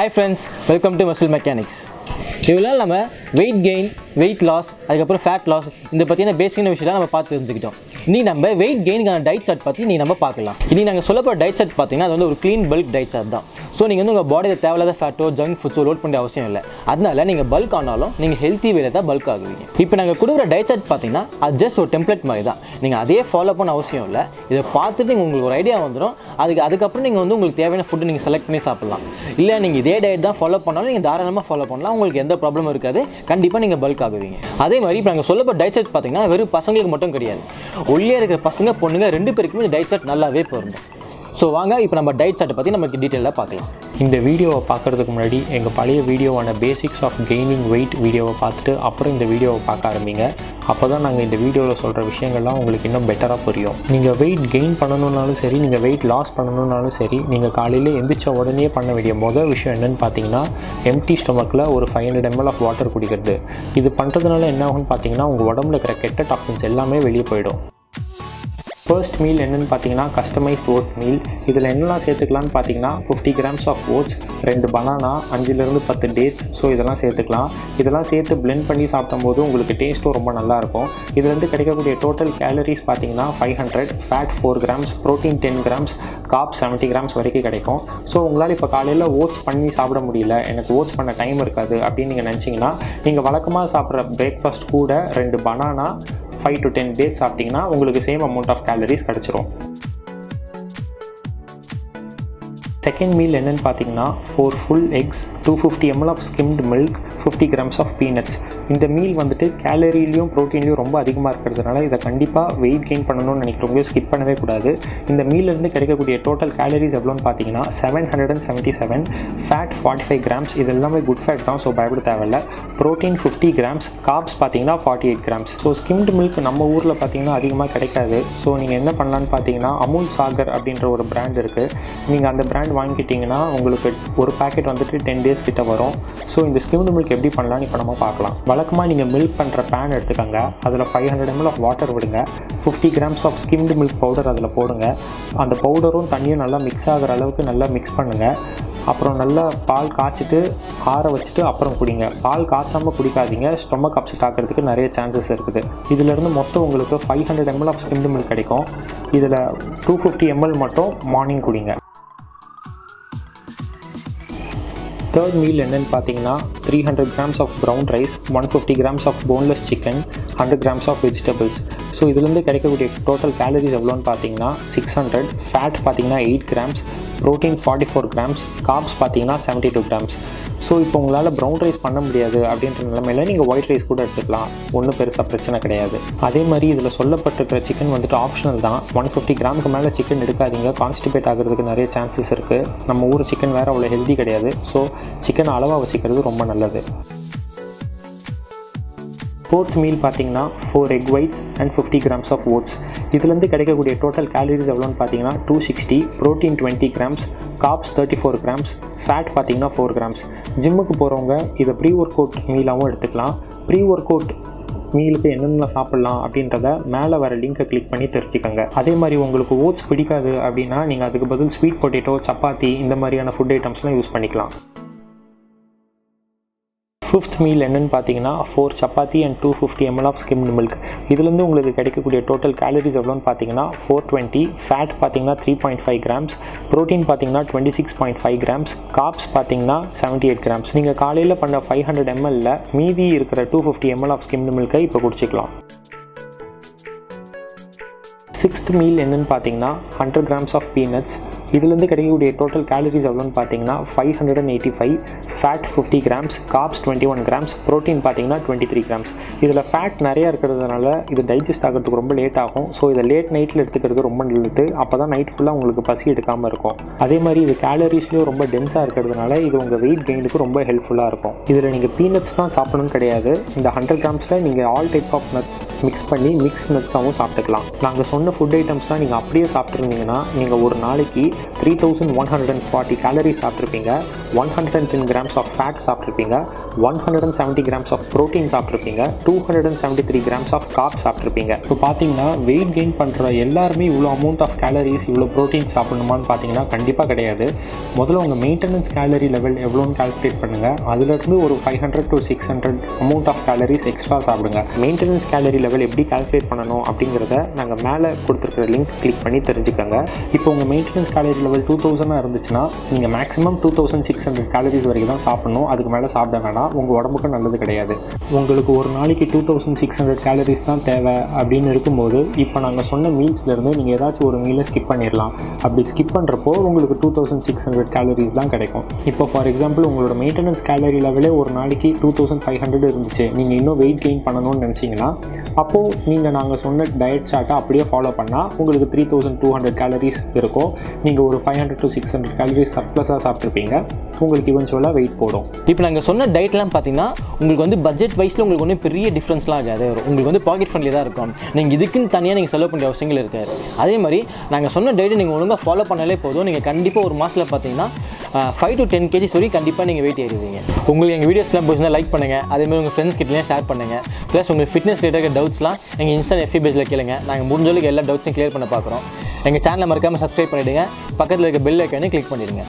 hi friends welcome to muscle mechanics இவ்வளோ நம்ம weight gain weight loss அதுக்கப்புறம் fat loss இந்த பற்றின பேசிக்கான விஷயம்லாம் நம்ம பார்த்து தெரிஞ்சுக்கிட்டோம் இனி நம்ம வெயிட் கெயினுக்கான டயட் சார்ட் பற்றி நீ நம்ம பார்க்கலாம் இனி நாங்கள் சொல்ல போகிற டயட் சார்ட் பார்த்தீங்கன்னா அது வந்து ஒரு க்ளீன் பல்க் டயட் சார்ட் தான் ஸோ நீங்கள் வந்து உங்கள் பாடியில் தேவையில்லாத ஃபேட்டோ ஜங்க் ஃபுட்ஸோ லோட் பண்ண அவசியம் இல்லை அதனால நீங்கள் பல்க் ஆனாலும் நீங்கள் ஹெல்த்தி வேலை தான் பல்க் ஆகுவீங்க இப்போ நாங்கள் கொடுக்குற டயட் சார்ட் பார்த்தீங்கன்னா அது ஜஸ்ட் ஒரு டெம்ப்ளேட் மாதிரி தான் நீங்கள் அதே ஃபாலோ பண்ண அவசியம் இல்லை இதை பார்த்துட்டு நீங்கள் உங்களுக்கு ஒரு ஐடியா வந்துடும் அதுக்கு அதுக்கப்புறம் நீங்கள் வந்து உங்களுக்கு தேவையான ஃபுட்டு நீங்கள் செலக்ட் பண்ணி சாப்பிட்லாம் இல்லை நீங்கள் இதே டயட் தான் ஃபாலோ பண்ணாலும் நீங்கள் தாராளமாக ஃபாலோ பண்ணலாம் உங்களுக்கு எந்த ப்ராப்ளமும் இருக்காது கண்டிப்பாக நீங்கள் பல்க் ஆகுவீங்க அதே மாதிரி இப்போ நாங்கள் சொல்லப்போ டயட் சார்ட் பார்த்தீங்கன்னா வெறும் பசங்களுக்கு மட்டும் கிடையாது ஒல்லியாக இருக்கிற பசங்க பொண்ணுங்க ரெண்டு பேருக்குமே இந்த டயட் சார்ட் நல்லாவே பொருந்தும் ஸோ வாங்க இப்போ நம்ம டயட் சார்ட்டை பற்றி நமக்கு டீட்டெயிலாக பார்க்கலாம் இந்த வீடியோவை பார்க்குறதுக்கு முன்னாடி எங்கள் பழைய வீடியோவான பேசிக்ஸ் ஆஃப் கெய்னிங் வெயிட் வீடியோவை பார்த்துட்டு அப்புறம் இந்த வீடியோவை பார்க்க ஆரம்பிங்க அப்போ தான் நாங்கள் இந்த வீடியோவில் சொல்கிற விஷயங்கள்லாம் உங்களுக்கு இன்னும் பெட்டராக புரியும் நீங்கள் வெயிட் கெயின் பண்ணணுன்னாலும் சரி நீங்கள் வெயிட் லாஸ் பண்ணணுன்னாலும் சரி நீங்கள் காலையில் எந்திரிச்ச உடனே பண்ண வேண்டிய மொதல் விஷயம் என்னென்னு பார்த்தீங்கன்னா எம்டி ஸ்டொமக்கில் ஒரு five hundred ml of water குடிக்கிறது இது பண்ணுறதுனால என்ன ஆகும்னு பார்த்தீங்கன்னா உங்கள் உடம்புல இருக்கிற கெட்ட டாக்ஸின்ஸ் எல்லாமே வெளியே போயிடும் ஃபர்ஸ்ட் மீல் என்னென்னு பார்த்தீங்கன்னா கஸ்டமைஸ்ட் ஓட் மீல் இதில் என்னெல்லாம் சேர்த்துக்கலாம்னு பார்த்தீங்கன்னா ஃபிஃப்டி கிராம்ஸ் ஆஃப் ஓட்ஸ் ரெண்டு பனானா அஞ்சுலேருந்து பத்து டேட்ஸ் ஸோ இதெல்லாம் சேர்த்துக்கலாம் இதெல்லாம் சேர்த்து blend பண்ணி சாப்பிடும்போது உங்களுக்கு டேஸ்ட்டும் ரொம்ப நல்லாயிருக்கும் இதுலேருந்து கிடைக்கக்கூடிய டோட்டல் கேலரிஸ் பார்த்தீங்கன்னா five hundred fat four grams protein ten grams carb seventy grams வரைக்கும் கிடைக்கும் ஸோ உங்களால் இப்போ காலையில் ஓட்ஸ் பண்ணி சாப்பிட முடியல எனக்கு ஓட்ஸ் பண்ண டைம் இருக்காது அப்படின்னு நீங்கள் நினச்சிங்கன்னா நீங்கள் வழக்கமாக சாப்பிட்ற பிரேக்ஃபாஸ்ட் கூட ரெண்டு banana five to ten days சாப்பிட்டிங்கன்னா உங்களுக்கு சேம் அமௌண்ட் ஆஃப் கேலரிஸ் கிடச்சிரும் செகண்ட் மீல் என்னென்னு பார்த்தீங்கன்னா four full eggs two fifty ml of skimmed milk fifty grams of peanuts இந்த மீல் வந்துட்டு கேலரிலையும் ப்ரோட்டீன்லையும் ரொம்ப அதிகமாக இருக்கிறதுனால இதை கண்டிப்பாக வெயிட் கெயின் பண்ணணும்னு நினைக்கிறவங்க ஸ்கிப் பண்ணவே கூடாது இந்த மீல்லேருந்து கிடைக்கக்கூடிய டோட்டல் கேலரிஸ் எவ்வளோன்னு பார்த்தீங்கன்னா seven hundred and seventy seven fat forty five grams இது எல்லாமே குட் ஃபேட் தான் ஸோ பயப்பட தேவையில்ல ப்ரோட்டீன் ஃபிஃப்டி கிராம்ஸ் காப்ஸ் பார்த்தீங்கன்னா forty eight grams so skimmed milk நம்ம ஊரில் பார்த்தீங்கன்னா அதிகமாக கிடைக்காது ஸோ நீங்கள் என்ன பண்ணலான்னு பார்த்தீங்கன்னா அமுல் சாகர் அப்படின்ற ஒரு பிராண்ட் இருக்குது நீங்கள் அந்த பிராண்ட் வாங்கிக்கிட்டிங்கன்னா உங்களுக்கு ஒரு பேக்கெட் வந்துட்டு டென் டேஸ் கிட்ட வரும் ஸோ இந்த ஸ்கிம்டு மில்க் எப்படி பண்ணலாம்னு இப்போ நம்ம பார்க்கலாம் வழக்கமாக நீங்கள் மில்க் பண்ணுற பேன் எடுத்துக்கோங்க அதில் five hundred ml of water விடுங்க fifty grams of skimmed milk powder அதில் போடுங்க அந்த பவுடரும் தண்ணியும் நல்லா மிக்ஸ் ஆகிற அளவுக்கு நல்லா மிக்ஸ் பண்ணுங்கள் அப்புறம் நல்லா பால் காய்ச்சிட்டு ஆற வச்சுட்டு அப்புறம் குடிங்க பால் காய்ச்சாமல் குடிக்காதீங்க ஸ்டொமக் அப்செட் ஆகிறதுக்கு நிறைய சான்சஸ் இருக்குது இதிலிருந்து மொத்தம் உங்களுக்கு five hundred ml of skimmed milk கிடைக்கும் இதில் டூ ஃபிஃப்டி எம்எல் மட்டும் மார்னிங் குடிங்க தேர்ட் மீல் என்னென்னு பார்த்தீங்கன்னா three hundred grams of brown rice one fifty grams of boneless chicken hundred grams of vegetables so இதுலேருந்து கிடைக்கக்கூடிய டோட்டல் கேலரிஸ் எவ்வளோன்னு பார்த்தீங்கன்னா சிக்ஸ் ஹண்ட்ரட் ஃபேட் பார்த்தீங்கன்னா eight grams protein forty four grams carbs பார்த்தீங்கன்னா seventy two grams so இப்போ உங்களால் brown rice பண்ண முடியாது அப்படின்ற நிலமையில நீங்கள் ஒயிட் ரைஸ் கூட எடுத்துக்கலாம் ஒன்றும் பெருசாக பிரச்சனை கிடையாது அதே மாதிரி இதில் சொல்லப்பட்டிருக்கிற சிக்கன் வந்துட்டு ஆப்ஷனல் தான் ஒன் ஃபிஃப்டி கிராமுக்கு மேலே சிக்கன் எடுக்காதீங்க கான்ஸ்டிபேட் ஆகிறதுக்கு நிறைய சான்சஸ் இருக்குது நம்ம ஊர் சிக்கன் வேறு அவ்வளோ ஹெல்தி கிடையாது ஸோ சிக்கன் அளவாக வச்சுக்கிறது ரொம்ப நல்லது ஃபோர்த் மீல் பார்த்தீங்கன்னா four egg whites and fifty grams of oats இதுலேருந்து கிடைக்கக்கூடிய டோட்டல் கேலரிஸ் எவ்வளோன்னு பார்த்தீங்கன்னா two sixty protein twenty grams carbs thirty four grams fat பார்த்தீங்கன்னா ஃபோர் கிராம்ஸ் ஜிம்முக்கு போகிறவங்க இதை ப்ரீ ஒர்க் அவுட் மீலாகவும் எடுத்துக்கலாம் ப்ரீ ஒர்க் அவுட் மீலுக்கு என்னென்ன சாப்பிட்லாம் அப்படின்றத மேலே வர லிங்கை கிளிக் பண்ணி தெரிஞ்சுக்கோங்க அதே மாதிரி உங்களுக்கு ஓட்ஸ் பிடிக்காது அப்படின்னா நீங்கள் அதுக்கு பதில் ஸ்வீட் பொட்டேட்டோ சப்பாத்தி இந்த மாதிரியான ஃபுட் ஐட்டம்ஸ்லாம் யூஸ் பண்ணிக்கலாம் ஃபிஃப்த் மீல் என்னென்னு பார்த்தீங்கன்னா four chapati and two fifty ml of skimmed milk இதுலேருந்து உங்களுக்கு கிடைக்கக்கூடிய டோட்டல் கேலரிஸ் எவ்வளோன்னு பார்த்தீங்கன்னா ஃபோர் டுவெண்ட்டி ஃபேட் பார்த்தீங்கன்னா three point five grams protein பார்த்தீங்கன்னா twenty six point five grams carbs பார்த்தீங்கன்னா செவன்ட்டி எயிட் கிராம்ஸ் நீங்கள் காலையில் பண்ண ஃபைவ் ஹண்ட்ரட் எம்எல்ல மீதி இருக்கிற two fifty ml of skimmed மில்கை இப்போ குடிச்சிக்கலாம் சிக்ஸ்த் மீல் என்னென்னு பார்த்தீங்கன்னா ஹண்ட்ரட் கிராம்ஸ் ஆஃப் பீனட்ஸ் இதுலேருந்து கிடைக்கக்கூடிய டோட்டல் கேலரிஸ் எவ்வளோன்னு பார்த்தீங்கன்னா five hundred and eighty five fat fifty grams carbs twenty one grams protein பார்த்தீங்கன்னா டுவெண்ட்டி த்ரீ கிராம்ஸ் இதில் ஃபேட் நிறையா இருக்கிறதுனால இது டைஜஸ்ட் ஆகிறதுக்கு ரொம்ப லேட் ஆகும் ஸோ இதை லேட் நைட்டில் எடுத்துக்கிறது ரொம்ப நல்லது அப்போ தான் நைட் ஃபுல்லாக உங்களுக்கு பசி எடுக்காமல் இருக்கும் அதே மாதிரி இது கேலரிஸ்லேயும் ரொம்ப டென்ஸாக இருக்கிறதுனால இது உங்கள் வெயிட் கெயினுக்கு ரொம்ப ஹெல்ப்ஃபுல்லாக இருக்கும் இதில் நீங்கள் பீனட்ஸ் தான் சாப்பிடணும்னு கிடையாது இந்த ஹண்ட்ரட் கிராம்ஸில் நீங்கள் all type of nuts mix பண்ணி மிக்ஸ் நட்ஸாகவும் சாப்பிட்டுக்கலாம் நாங்கள் சொன்ன ஃபுட் ஐட்டம்ஸ்லாம் நீங்கள் அப்படியே சாப்பிட்ருந்தீங்கன்னா நீங்கள் ஒரு நாளைக்கு three thousand one hundred and forty calories சாப்பிட்ருப்பீங்க one hundred and ten grams of fat சாப்பிட்ருப்பீங்க one hundred and seventy grams of protein சாப்பிட்ருப்பீங்க two hundred and seventy three grams of carb சாப்பிட்ருப்பீங்க இப்போ பார்த்தீங்கன்னா வெயிட் கெயின் பண்ணுற எல்லாருமே இவ்வளோ amount of calories இவ்வளோ ப்ரோட்டீன் சாப்பிடணுமான்னு பார்த்தீங்கன்னா கண்டிப்பாக கிடையாது முதல்ல உங்கள் மெயின்டெனன்ஸ் கேலரி லெவல் எவ்வளோன்னு கால்குலேட் பண்ணுங்கள் அதுலேருந்து ஒரு five hundred to six hundred amount of calories extra சாப்பிடுங்க மெயின்டெனன்ஸ் கேலரி லெவல் எப்படி கால்குலேட் பண்ணணும் அப்படிங்கிறத நாங்கள் மேலே கொடுத்துருக்குற லிங்க் கிளிக் பண்ணி தெரிஞ்சுக்கோங்க இப்போ உங்கள் மெயின்டெனன்ஸ் கேலரி லெவல் டூ தௌசண்டாக இருந்துச்சுன்னா நீங்கள் maximum two thousand six hundred calories வரைக்கும் தான் சாப்பிடணும் அதுக்கு மேலே சாப்பிட வேணாம் உங்கள் உடம்புக்கு நல்லது கிடையாது உங்களுக்கு ஒரு நாளைக்கு two thousand six hundred calories தான் தேவை அப்படின்னு இருக்கும்போது இப்போ நாங்கள் சொன்ன மீல்ஸ்லேருந்து நீங்கள் ஏதாச்சும் ஒரு மீலை ஸ்கிப் பண்ணிடலாம் அப்படி ஸ்கிப் பண்ணுறப்போ உங்களுக்கு two thousand six hundred calories தான் கிடைக்கும் இப்போ ஃபார் எக்ஸாம்பிள் உங்களோட மெயின்டெனன்ஸ் கேலரி லெவலே ஒரு நாளைக்கு டூ தௌசண்ட் ஃபைவ் ஹண்ட்ரட் இருந்துச்சு நீங்கள் இன்னும் வெயிட் கெயின் பண்ணணும்னு நினச்சிங்கன்னா அப்போது நீங்கள் நாங்கள் சொன்ன டயட் சார்ட்டை அப்படியே ஃபாலோ பண்ணால் உங்களுக்கு three thousand two hundred calories இருக்கும் நீங்கள் ஒரு five hundred to six hundred calories சர்ப்ளஸாக சாப்பிட்ருப்பீங்க உங்களுக்கு இவென்ச்சுவலாக வெயிட் போடும் இப்போ நாங்கள் சொன்ன டயட்லாம் பார்த்தீங்கன்னா உங்களுக்கு வந்து பட்ஜெட் வைஸில் உங்களுக்கு ஒன்றும் பெரிய டிஃப்ரென்ஸ்லாம் ஆகாது உங்களுக்கு வந்து பாக்கெட் ஃப்ரெண்ட்லி தான் இருக்கும் நீங்கள் இதுக்குன்னு தனியாக நீங்கள் செலவு பண்ண அவசியங்கள் இருக்காது அதே மாதிரி நாங்கள் சொன்ன டயட்டை நீங்கள் ஒழுங்காக ஃபாலோ பண்ணாலே போதும் நீங்கள் கண்டிப்பாக ஒரு மாதத்தில் பார்த்தீங்கன்னா ஃபைவ் டு டென் கேஜிஸ் வரைக்கும் கண்டிப்பாக நீங்கள் வெயிட் ஏறிடுவீங்க உங்களுக்கு எங்கள் வீடியோஸ்லாம் பிடிச்சிருந்தா லைக் பண்ணுங்கள் அதேமாதிரி உங்கள் ஃப்ரெண்ட்ஸ் கிட்டலாம் ஷேர் பண்ணுங்கள் ப்ளஸ் உங்களுக்கு ஃபிட்னஸ் ரிலேட்டட் டவுட்ஸ்லாம் எங்கள் இன்ஸ்டா எஃபி பேஜில் கேளுங்க நாங்கள் முடிஞ்ச அளவுக்கு எல்லா டவுட்ஸும் கிளியர் பண்ண பார்க்குறோம் எங்கள் சேனலை மறக்காமல் சப்ஸ்கிரைப் பண்ணிவிடுங்க பக்கத்தில் இருக்க பெல் ஐக்கானே கிளிக் பண்ணிடுங்க